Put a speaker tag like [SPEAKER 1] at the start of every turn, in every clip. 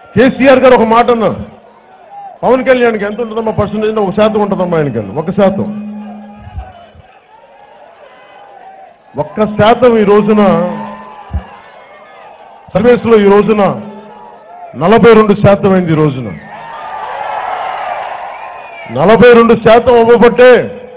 [SPEAKER 1] కేసీఆర్ గారు ఒక మాట అన్నారు పవన్ కళ్యాణ్కి ఎంత ఉంటుందమ్మా పర్సంటేజ్ ఒక శాతం ఉంటుందమ్మా ఆయనకి ఒక శాతం ఒక్క శాతం ఈ రోజున సర్వీస్ లో ఈ రోజున నలభై రెండు శాతం అయింది ఈ రోజున నలభై రెండు శాతం అవ్వబట్టే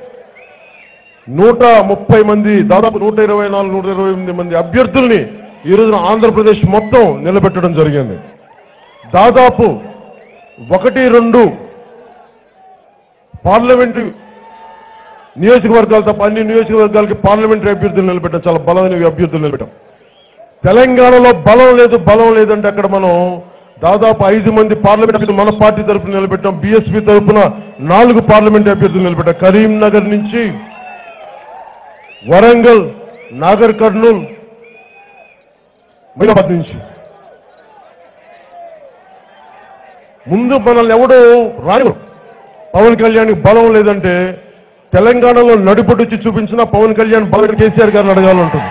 [SPEAKER 1] నూట ముప్పై మంది దాదాపు నూట ఇరవై నాలుగు నూట ఇరవై ఎనిమిది మంది అభ్యర్థుల్ని ఈ రోజున ఆంధ్రప్రదేశ్ మొత్తం నిలబెట్టడం జరిగింది దాదాపు ఒకటి రెండు పార్లమెంటు నియోజకవర్గాలు తప్ప అన్ని నియోజకవర్గాలకి పార్లమెంటరీ అభ్యర్థులు నిలబెట్టాం చాలా బలమైన అభ్యర్థులు నిలబెట్టాం తెలంగాణలో బలం లేదు బలం లేదంటే అక్కడ మనం దాదాపు ఐదు మంది పార్లమెంట్ అభ్యర్థులు మన పార్టీ తరఫున నిలబెట్టాం బీఎస్పీ తరఫున నాలుగు పార్లమెంట్ అభ్యర్థులు నిలబెట్టాం కరీంనగర్ నుంచి వరంగల్ నాగర్ కర్నూల్ మైనాబాద్ నుంచి ముందు మనల్ని ఎవడు రాని పవన్ కళ్యాణ్ బలం లేదంటే తెలంగాణలో నడిపొడ్డుచ్చి చూపించిన పవన్ కళ్యాణ్ బలం కేసీఆర్ గారిని అడగాలంటుంది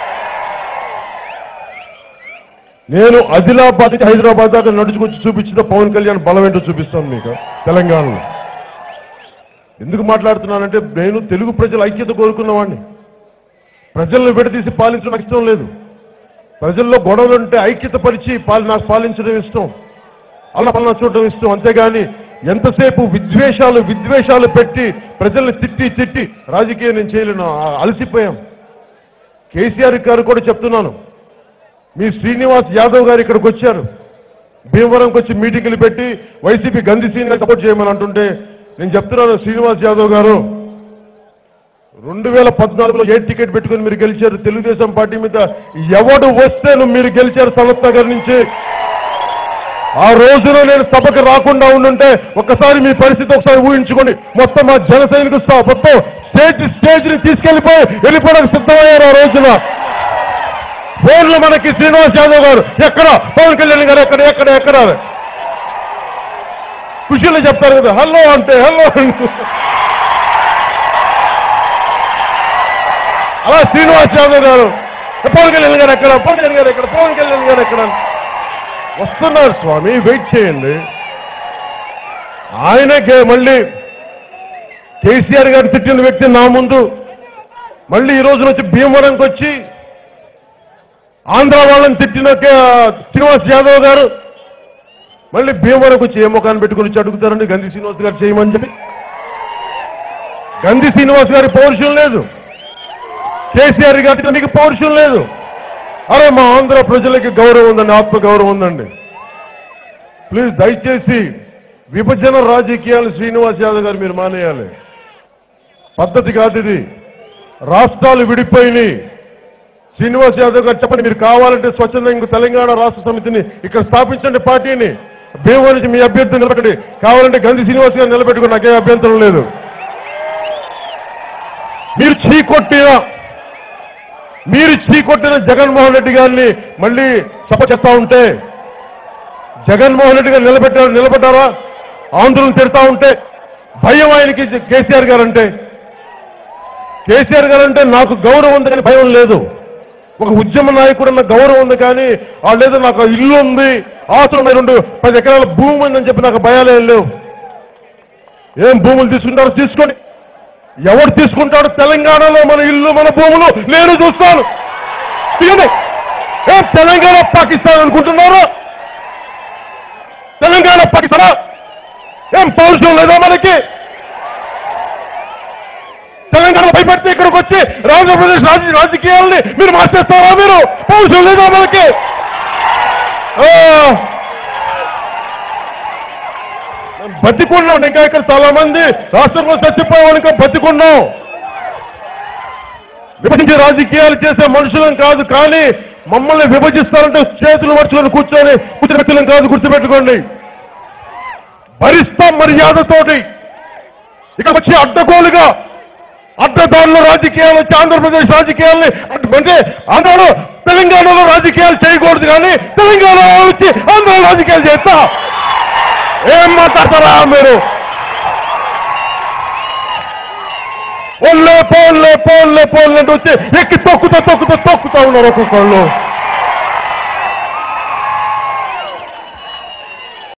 [SPEAKER 1] నేను ఆదిలాబాద్ నుంచి హైదరాబాద్ దాకా నడుచుకొచ్చి చూపించిన పవన్ కళ్యాణ్ బలం ఏంటో చూపిస్తాను మీకు తెలంగాణలో ఎందుకు మాట్లాడుతున్నానంటే నేను తెలుగు ప్రజల ఐక్యత కోరుకున్నవాడిని ప్రజలను విడదీసి పాలించడం నాకు ఇష్టం లేదు ప్రజల్లో గొడవలు ఉంటే ఐక్యత పరిచి పాలి నాకు పాలించడం ఇష్టం అలా పనులు చూడడం ఇష్టం అంతేగాని ఎంతసేపు విద్వేషాలు విద్వేషాలు పెట్టి ప్రజల్ని తిట్టి తిట్టి రాజకీయం నేను చేయలేను ఆ- అలసిపోయాం కేసీఆర్ గారు కూడా చెప్తున్నాను మీ శ్రీనివాస్ యాదవ్ గారు ఇక్కడికి వచ్చారు భీమవరంకి వచ్చి మీటింగ్లు పెట్టి వైసీపీ గంధి సీన్ సపోర్ట్ చేయమని అంటుంటే నేను చెప్తున్నాను శ్రీనివాస్ యాదవ్ గారు రెండు వేల పద్నాలుగులో ఏ టికెట్ పెట్టుకుని మీరు గెలిచారు తెలుగుదేశం పార్టీ మీద ఎవడు వస్తేను మీరు గెలిచారు సనత్ నగర్ నుంచి ఆ రోజున నేను సభకు రాకుండా ఉండుంటే ఒక్కసారి మీ పరిస్థితి ఒకసారి ఊహించుకోండి మొత్తం మా జన సైనికులు సహా మొత్తం స్టేజ్ స్టేజ్ ని తీసుకెళ్లిపోయి వెళ్ళిపోవడానికి సిద్ధమయ్యారు ఆ రోజున ఫోన్లు మనకి శ్రీనివాస్ యాదవ్ గారు ఎక్కడ పవన్ కళ్యాణ్ గారు ఎక్కడ ఎక్కడ ఎక్కడ ఖుషీలో చెప్తారు కదా హలో అంటే హలో అంటే అలా శ్రీనివాస్ యాదవ్ గారు పవన్ కళ్యాణ్ గారు ఎక్కడ పవన్ కళ్యాణ్ గారు ఎక్కడ పవన్ కళ్యాణ్ గారు ఎక్కడ వస్తున్నారు స్వామి వెయిట్ చేయండి ఆయనకే మళ్ళీ కేసీఆర్ గారు తిట్టిన వ్యక్తి నా ముందు మళ్ళీ ఈ రోజున వచ్చి భీమవరంకి వచ్చి ఆంధ్ర వాళ్ళని తిట్టిన కే- శ్రీనివాస్ యాదవ్ గారు మళ్ళీ భీమవరంకి వచ్చి ఏ ముఖాన్ని పెట్టుకుని వచ్చి అడుగుతారండి గంధి శ్రీనివాస్ గారు చేయమని చెప్పి గంధి శ్రీనివాస్ గారి పౌరుషం లేదు కేసీఆర్ గారికి మీకు పౌరుషం లేదు అరే మా ఆంధ్ర ప్రజలకి గౌరవం ఉందండి ఆత్మ గౌరవం ఉందండి ప్లీజ్ దయచేసి విభజన రాజకీయాలు శ్రీనివాస్ యాదవ్ గారు మీరు మానేయాలి పద్ధతి కాదు ఇది రాష్ట్రాలు విడిపోయినాయి శ్రీనివాస్ యాదవ్ గారు చెప్పండి మీరు కావాలంటే స్వచ్ఛందంగా తెలంగాణ రాష్ట్ర సమితిని ఇక్కడ స్థాపించండి పార్టీని భీమవరం నుంచి మీ అభ్యర్థిని నిలబెట్టండి కావాలంటే గంధి శ్రీనివాస్ గారు నిలబెట్టుకుని నాకేం అభ్యంతరం లేదు మీరు చీకొట్టిన మీరు చీకొట్టిన జగన్మోహన్ రెడ్డి గారిని మళ్ళీ సభ చెప్తా ఉంటే జగన్మోహన్ రెడ్డి గారు నిలబెట్టారు నిలబడ్డారా ఆందోళన తిడతా ఉంటే భయం ఆయనకి కేసీఆర్ గారు అంటే కేసీఆర్ గారు అంటే నాకు గౌరవం ఉంది కానీ భయం లేదు ఒక ఉద్యమ నాయకుడు అన్న గౌరవం ఉంది కానీ వాళ్ళు ఏదో నాకు ఇల్లు ఉంది ఆస్తులు రెండు పది ఎకరాల భూమి ఉందని చెప్పి నాకు భయాలేం లేవు ఏం భూములు తీసుకుంటారో తీసుకోండి ఎవరు తీసుకుంటాడు తెలంగాణలో మన ఇల్లు మన భూములు నేను చూస్తాను తీయండి ఏం తెలంగాణ పాకిస్తాన్ అనుకుంటున్నారా తెలంగాణ పాకిస్తానా ఏం పౌరుషం లేదా మనకి తెలంగాణ భయపెడితే ఇక్కడికి వచ్చి ఆంధ్రప్రదేశ్ రాజ రాజకీయాలని మీరు మార్చేస్తారా మీరు పౌరుషం లేదా మనకి ఆ. బతికున్నాం ఇంకా ఇక్కడ చాలా మంది రాష్ట్రంలో చచ్చిపోయాం ఇంకా బతికున్నాం విభజించి రాజకీయాలు చేసే మనుషులం కాదు కానీ మమ్మల్ని విభజిస్తారంటే చేతులు మర్చుకొని కూర్చొని కూర్చుని వ్యక్తులం కాదు గుర్తుపెట్టుకోండి భరిస్తాం మర్యాదతోటి ఇక వచ్చి అడ్డగోలుగా అడ్డదారుల రాజకీయాలు వచ్చి ఆంధ్రప్రదేశ్ రాజకీయాల్ని అడ్డు- అంటే ఆంధ్రలో తెలంగాణలో రాజకీయాలు చేయకూడదు కానీ తెలంగాణలో వచ్చి ఆంధ్ర రాజకీయాలు చేస్తా ఏం మాట్లాడతారా మీరు పోన్లే పోన్లే పోన్లే పోన్లే అంటే వచ్చి ఎక్కి తొక్కుతా తొక్కుతా తొక్కుతా ఉన్నారు ఒక్కొక్కళ్ళు